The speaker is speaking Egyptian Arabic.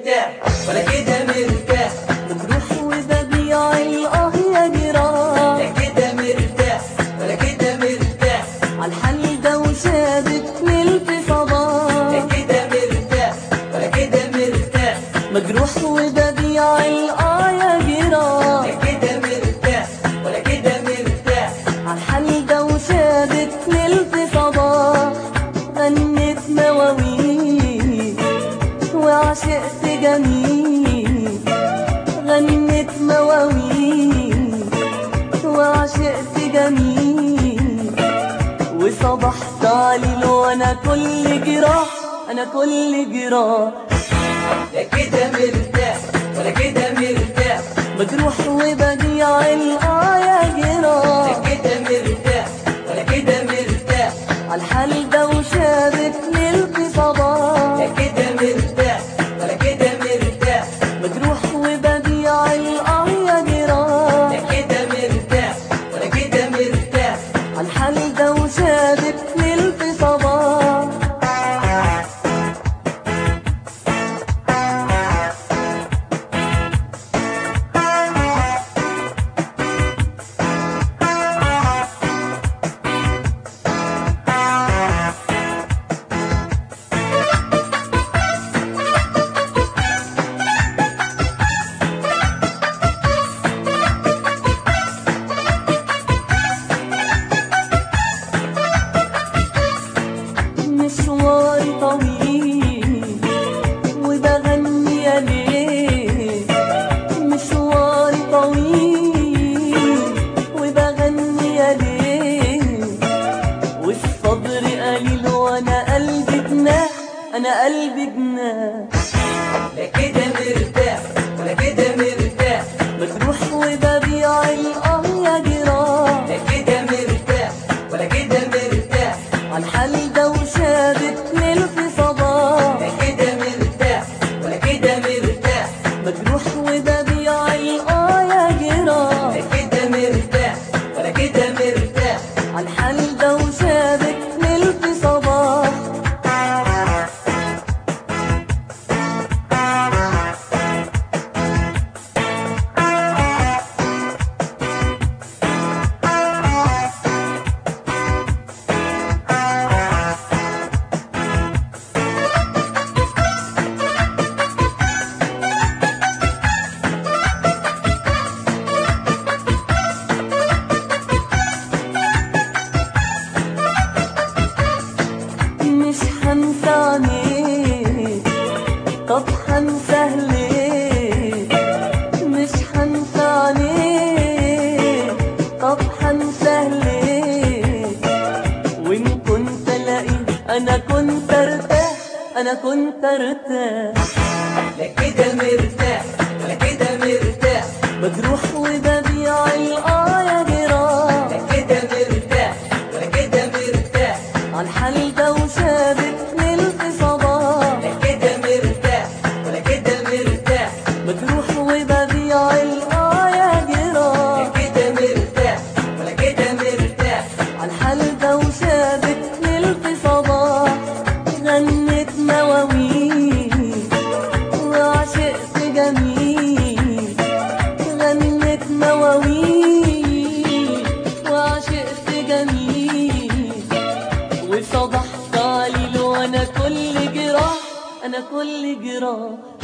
مرتاح ولا كده مرتاح مجروح وببيع الاه يا جراح لا كده مرتاح ولا كده مرتاح عالحل ده وشابك ملك لا صباح كده مرتاح ولا كده مرتاح مجروح وببيع الاه يا لا جراح كده مرتاح ولا كده مرتاح عالحل ده وشابك ملك صباح غنيت مواويل وعشقت جميل غنيت مواويل وعشقت جميل وصبحت عليل وانا كل جراح انا كل جراح لا كده مرتاح ولا كده مرتاح مجروح وبديع الآه يا لا جراح كده مرتاح ولا كده مرتاح عالحال ده وشابك ملك صباح لا كده مرتاح ولا كده مرتاح مجروح وبديع الآه يا جراح لا كده مرتاح ولا كده مرتاح عالحال ده وشابك ملك صباح مشواري طويل وبغني يا ليل مشواري طويل وبغني يا ليل والصبر قليل وانا قلبي جناح انا قلبي جناح لا كده مرتاح ولا كده مرتاح مجروح وببيع الاه يا جراح لا كده مرتاح ولا كده مرتاح عالحال ده وشابك ملك صباح لا كده مرتاح ولا كده مرتاح مجروح وببيع الاه يا جراح لا كده مرتاح ولا كده مرتاح عالحال ده وشابك ملك صباح مش هنسى عينيك طب هنسى ليه مش هنسى عينيك طب هنسى ليه وان كنت الاقيك انا كنت ارتاح انا كنت ارتاح لا كده مرتاح ولا كده مرتاح مجروح وببيع الاه يا جراح لا كده مرتاح ولا كده مرتاح عالحال ده وشابك ملك صباح لا كده مرتاح ولا كده مرتاح مجروح وببيع الاه يا لا جراح كده مرتاح ولا كده مرتاح عالحال ده وشابك ملك صباح غنيت مواويل وعشقت جميل غنيت مواويل وعشقت جميل وصبحت عليل وانا كل جراح انا كل جراح